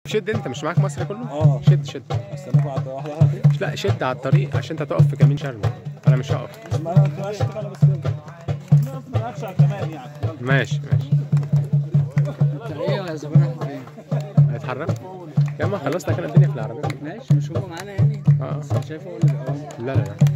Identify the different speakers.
Speaker 1: شد انت مش معاك مصر كله
Speaker 2: اه
Speaker 1: شد شد
Speaker 2: استناكوا على واحده واحده كده
Speaker 1: لا شد على الطريق عشان انت تقف في كمين شرم انا مش هقف
Speaker 2: ما انا ماشي كده بس كده نقف ما نقفش على كمان يعني يلا.
Speaker 1: ماشي ماشي
Speaker 3: انت ايه يا زبون حبيبي
Speaker 1: هيتحرك يا اما خلصنا كده الدنيا في العربيه
Speaker 3: ماشي مش هو معانا يعني
Speaker 1: اه
Speaker 3: بس انا شايفه هو اللي بيقوم
Speaker 1: لا لا لا